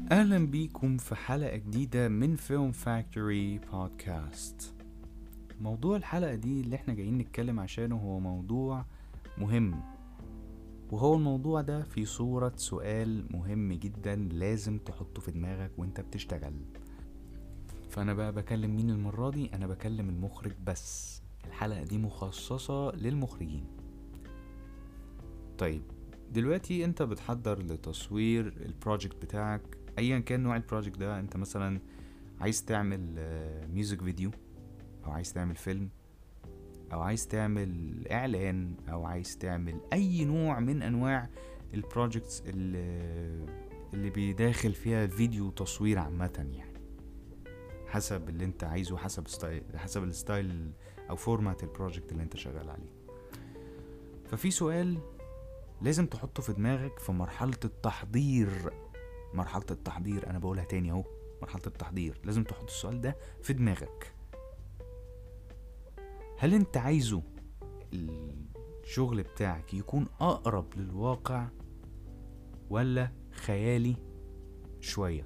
أهلا بيكم في حلقة جديدة من فيلم فاكتوري بودكاست موضوع الحلقة دي اللي احنا جايين نتكلم عشانه هو موضوع مهم وهو الموضوع ده في صورة سؤال مهم جدا لازم تحطه في دماغك وانت بتشتغل فأنا بقى بكلم مين المرة دي أنا بكلم المخرج بس الحلقة دي مخصصة للمخرجين طيب دلوقتي انت بتحضر لتصوير البروجكت بتاعك ايا كان نوع البروجكت ده انت مثلا عايز تعمل ميوزك فيديو او عايز تعمل فيلم او عايز تعمل اعلان او عايز تعمل اي نوع من انواع البروجكتس اللي اللي بيداخل فيها فيديو تصوير عامة يعني حسب اللي انت عايزه حسب ستايل حسب الستايل او فورمات البروجكت اللي انت شغال عليه ففي سؤال لازم تحطه في دماغك في مرحلة التحضير مرحلة التحضير أنا بقولها تاني أهو مرحلة التحضير لازم تحط السؤال ده في دماغك هل أنت عايزه الشغل بتاعك يكون أقرب للواقع ولا خيالي شوية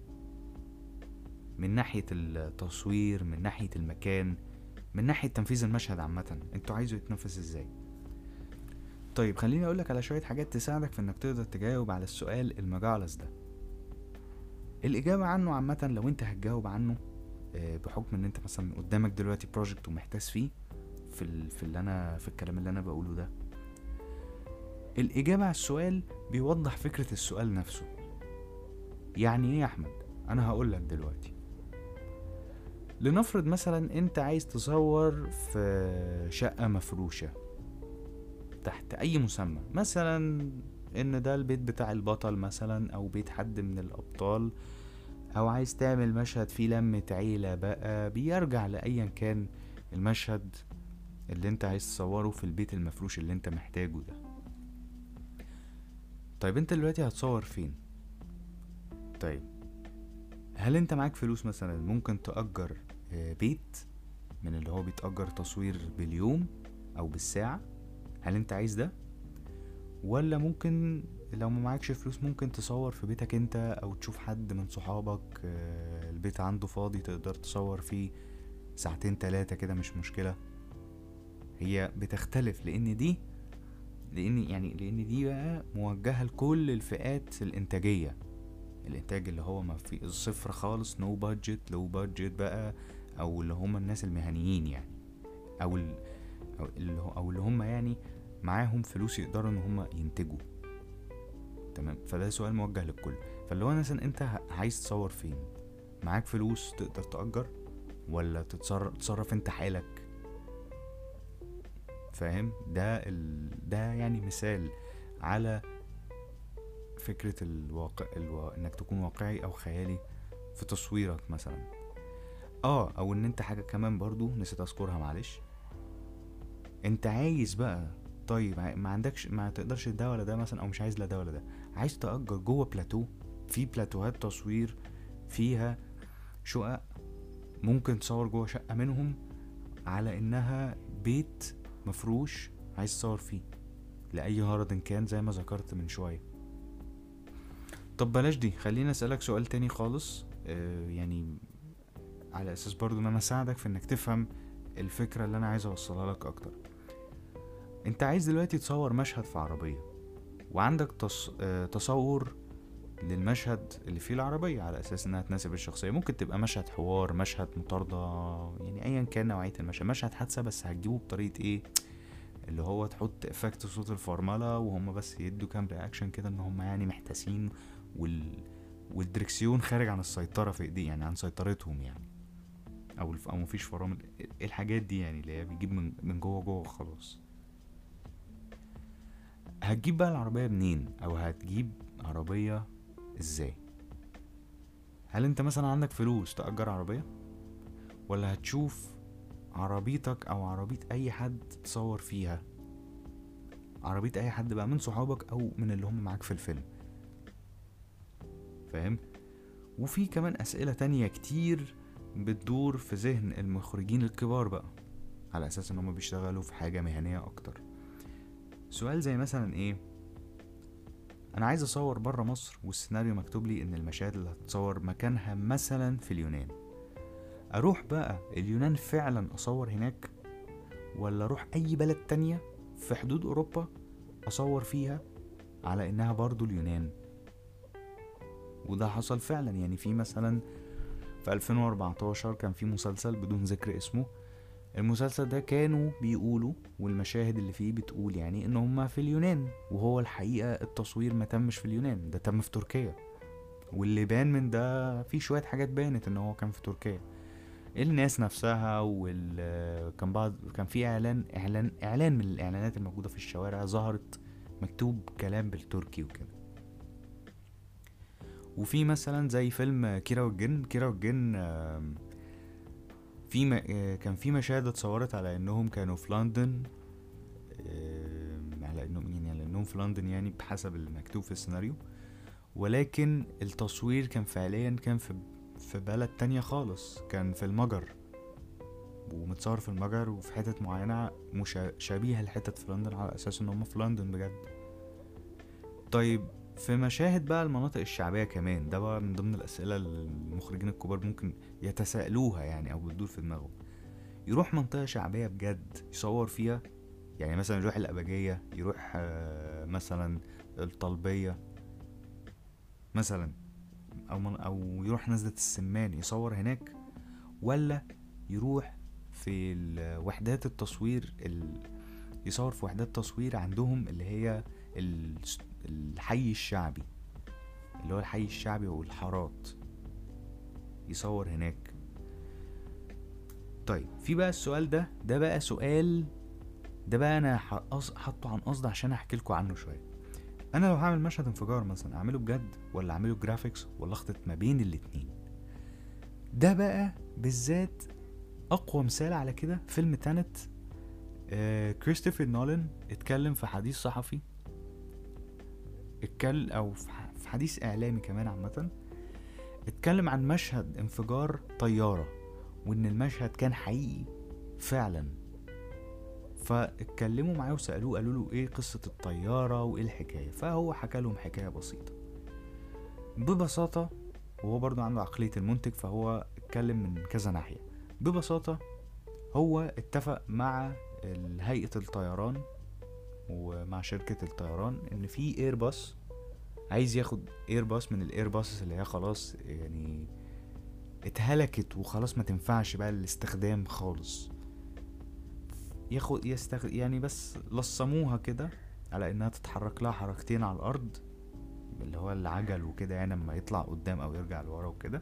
من ناحية التصوير من ناحية المكان من ناحية تنفيذ المشهد عامة انتوا عايزه يتنفذ ازاي طيب خليني اقولك على شوية حاجات تساعدك في انك تقدر تجاوب على السؤال المجعلص ده الإجابة عنه عامة لو انت هتجاوب عنه بحكم ان انت مثلا قدامك دلوقتي بروجكت ومحتاس فيه في, ال... في اللي انا في الكلام اللي انا بقوله ده الإجابة على السؤال بيوضح فكرة السؤال نفسه يعني ايه يا احمد انا هقولك دلوقتي لنفرض مثلا انت عايز تصور في شقة مفروشة تحت اي مسمى مثلا ان ده البيت بتاع البطل مثلا او بيت حد من الابطال او عايز تعمل مشهد فيه لمة عيلة بقى بيرجع لأيا كان المشهد اللي انت عايز تصوره في البيت المفروش اللي انت محتاجه ده طيب انت دلوقتي هتصور فين طيب هل انت معاك فلوس مثلا ممكن تأجر بيت من اللي هو بيتأجر تصوير باليوم او بالساعة هل انت عايز ده ولا ممكن لو ما معكش فلوس ممكن تصور في بيتك انت او تشوف حد من صحابك البيت عنده فاضي تقدر تصور فيه ساعتين تلاتة كده مش مشكلة هي بتختلف لان دي لان يعني لان دي بقى موجهة لكل الفئات الانتاجية الانتاج اللي هو ما في الصفر خالص نو بادجت لو بادجت بقى او اللي هم الناس المهنيين يعني او ال او اللي, أو اللي هم يعني معاهم فلوس يقدروا ان هم ينتجوا تمام فده سؤال موجه للكل فاللي هو مثلا انت عايز تصور فين معاك فلوس تقدر تأجر ولا تتصرف, تتصرف انت حالك فاهم ده ال... ده يعني مثال على فكرة الواقع الو... انك تكون واقعي او خيالي في تصويرك مثلا اه او ان انت حاجة كمان برضو نسيت اذكرها معلش انت عايز بقى طيب ما عندكش ما تقدرش ده ولا ده مثلا او مش عايز لا ده ولا ده عايز تأجر جوه بلاتو في بلاتوهات تصوير فيها شقق ممكن تصور جوه شقة منهم على انها بيت مفروش عايز تصور فيه لأي غرض كان زي ما ذكرت من شوية طب بلاش دي خليني اسألك سؤال تاني خالص آه يعني على اساس برضو ان انا اساعدك في انك تفهم الفكرة اللي انا عايز اوصلها لك اكتر انت عايز دلوقتي تصور مشهد في عربية وعندك تص... آه تصور للمشهد اللي فيه العربية على أساس إنها تناسب الشخصية ممكن تبقى مشهد حوار مشهد مطاردة يعني أيا كان نوعية المشهد مشهد حادثة بس هتجيبه بطريقة إيه اللي هو تحط افكت صوت الفرملة وهم بس يدوا كام رياكشن كده ان هم يعني محتاسين وال والدركسيون خارج عن السيطرة في ايديه يعني عن سيطرتهم يعني او الف... او مفيش فرامل الحاجات دي يعني اللي هي بيجيب من من جوه جوه خلاص هتجيب بقى العربية منين او هتجيب عربية ازاي هل انت مثلا عندك فلوس تأجر عربية ولا هتشوف عربيتك او عربية اي حد تصور فيها عربية اي حد بقى من صحابك او من اللي هم معاك في الفيلم فاهم وفي كمان اسئلة تانية كتير بتدور في ذهن المخرجين الكبار بقى على اساس ان هم بيشتغلوا في حاجة مهنية اكتر سؤال زي مثلا ايه انا عايز اصور بره مصر والسيناريو مكتوب لي ان المشاهد اللي هتتصور مكانها مثلا في اليونان اروح بقى اليونان فعلا اصور هناك ولا اروح اي بلد تانية في حدود اوروبا اصور فيها على انها برضو اليونان وده حصل فعلا يعني في مثلا في 2014 كان في مسلسل بدون ذكر اسمه المسلسل ده كانوا بيقولوا والمشاهد اللي فيه بتقول يعني ان هما في اليونان وهو الحقيقة التصوير ما تمش في اليونان ده تم في تركيا واللي بان من ده في شوية حاجات بانت ان هو كان في تركيا الناس نفسها وال كان بعض كان في اعلان اعلان اعلان من الاعلانات الموجودة في الشوارع ظهرت مكتوب كلام بالتركي وكده وفي مثلا زي فيلم كيرة والجن كيرة والجن آم، في م... آه، كان في مشاهد اتصورت على انهم كانوا في لندن آم، على انهم يعني على انهم في لندن يعني بحسب المكتوب في السيناريو ولكن التصوير كان فعليا كان في في بلد تانية خالص كان في المجر ومتصور في المجر وفي حتت معينة مشا... شبيهة لحتت في لندن على أساس إن هم في لندن بجد طيب في مشاهد بقى المناطق الشعبية كمان ده بقى من ضمن الأسئلة اللي المخرجين الكبار ممكن يتساءلوها يعني أو بتدور في دماغهم يروح منطقة شعبية بجد يصور فيها يعني مثلا يروح الأبجية يروح آه، مثلا الطلبية مثلا أو من أو يروح نزلة السمان يصور هناك ولا يروح في ال- وحدات التصوير ال... يصور في وحدات تصوير عندهم اللي هي ال- الحي الشعبي اللي هو الحي الشعبي والحارات يصور هناك طيب في بقى السؤال ده ده بقى سؤال ده بقى انا حقص- حاطه عن قصد عشان احكي لكم عنه شويه انا لو هعمل مشهد انفجار مثلا اعمله بجد ولا اعمله جرافيكس ولا اخلط ما بين الاتنين ده بقى بالذات اقوى مثال على كده فيلم تانت آه كريستوفر نولان اتكلم في حديث صحفي اتكلم او في ح- في حديث اعلامي كمان عامه اتكلم عن مشهد انفجار طياره وان المشهد كان حقيقي فعلا فاتكلموا معاه وسالوه قالوا له ايه قصه الطياره وايه الحكايه فهو حكى لهم حكايه بسيطه ببساطه وهو برضو عنده عقليه المنتج فهو اتكلم من كذا ناحيه ببساطه هو اتفق مع ال- هيئه الطيران ومع شركه الطيران ان في ايرباص عايز ياخد ايرباص من الايرباص اللي هي خلاص يعني اتهلكت وخلاص ما تنفعش بقى الاستخدام خالص ياخد يستخ... يعني بس لصموها كده على انها تتحرك لها حركتين على الارض اللي هو العجل وكده يعني لما يطلع قدام او يرجع لورا وكده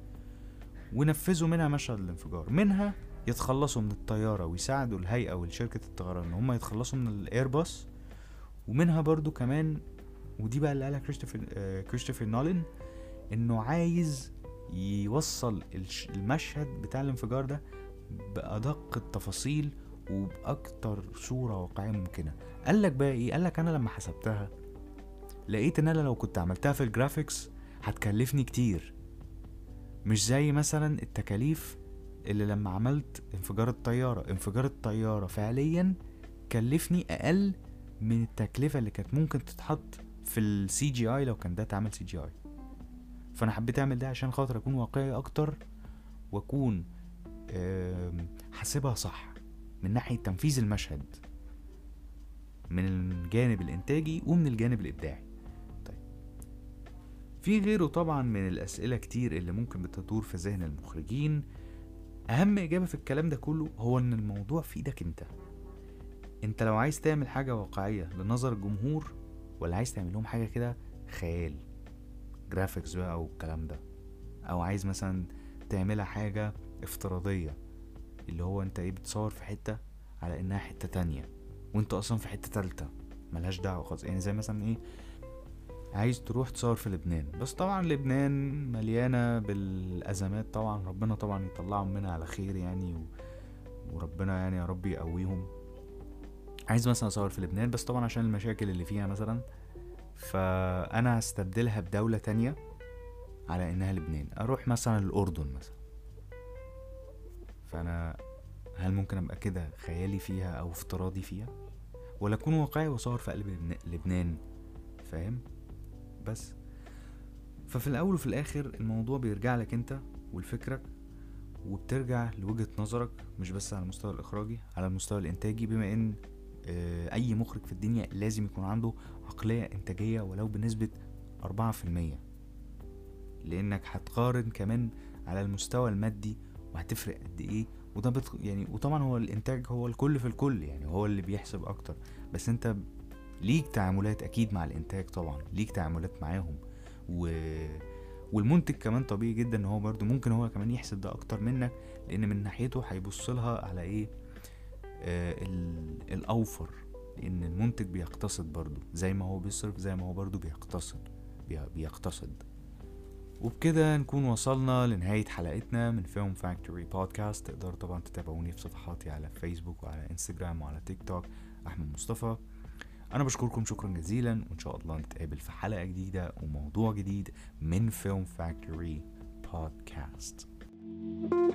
ونفذوا منها مشهد الانفجار منها يتخلصوا من الطيارة ويساعدوا الهيئة والشركة الطيران ان هم يتخلصوا من الايرباص ومنها برضو كمان ودي بقى اللي قالها كريستوفر آه كريستوفر نولان انه عايز يوصل الش- المشهد بتاع الانفجار ده بأدق التفاصيل وبأكتر صورة واقعية ممكنة قال لك بقى ايه قال لك انا لما حسبتها لقيت ان انا لو كنت عملتها في الجرافيكس هتكلفني كتير مش زي مثلا التكاليف اللي لما عملت انفجار الطيارة انفجار الطيارة فعليا كلفني اقل من التكلفة اللي كانت ممكن تتحط في السي جي اي لو كان ده اتعمل سي جي اي فانا حبيت اعمل ده عشان خاطر اكون واقعي اكتر واكون آم، حاسبها صح من ناحية تنفيذ المشهد من الجانب الانتاجي ومن الجانب الابداعي طيب في غيره طبعا من الاسئلة كتير اللي ممكن بتدور في ذهن المخرجين اهم اجابة في الكلام ده كله هو ان الموضوع في ايدك انت انت لو عايز تعمل حاجة واقعية لنظر الجمهور ولا عايز تعمل لهم حاجة كده خيال جرافيكس بقى او الكلام ده او عايز مثلا تعملها حاجة افتراضية اللي هو انت ايه بتصور في حتة على انها حتة تانية وانت اصلا في حتة تالتة ملهاش دعوة خالص يعني زي مثلا ايه عايز تروح تصور في لبنان بس طبعا لبنان مليانة بالأزمات طبعا ربنا طبعا يطلعهم منها على خير يعني و... وربنا يعني يا رب يقويهم عايز مثلا اصور في لبنان بس طبعا عشان المشاكل اللي فيها مثلا فانا هستبدلها بدولة تانية على انها لبنان اروح مثلا الاردن مثلا فانا هل ممكن ابقى كده خيالي فيها او افتراضي فيها ولا اكون واقعي واصور في قلب لبنا- لبنان فاهم بس ففي الاول وفي الاخر الموضوع بيرجع لك انت ولفكرك وبترجع لوجهة نظرك مش بس على المستوى الإخراجي على المستوى الإنتاجي بما إن آه، أي مخرج في الدنيا لازم يكون عنده عقلية إنتاجية ولو بنسبة أربعة في المية لأنك هتقارن كمان على المستوى المادي وهتفرق قد إيه وده بت... يعني وطبعا هو الإنتاج هو الكل في الكل يعني هو اللي بيحسب أكتر بس أنت ليك تعاملات أكيد مع الإنتاج طبعا ليك تعاملات معاهم و والمنتج كمان طبيعي جدا ان هو برضو ممكن هو كمان يحسب ده اكتر منك لان من ناحيته هيبص لها على ايه آه ال- الاوفر لان المنتج بيقتصد برضو زي ما هو بيصرف زي ما هو برضو بيقتصد بي- بيقتصد وبكده نكون وصلنا لنهاية حلقتنا من فيلم فاكتوري بودكاست تقدروا طبعا تتابعوني في صفحاتي على فيسبوك وعلى انستجرام وعلى تيك توك احمد مصطفى انا بشكركم شكرا جزيلا وان شاء الله نتقابل في حلقة جديدة وموضوع جديد من فيلم فاكتوري بودكاست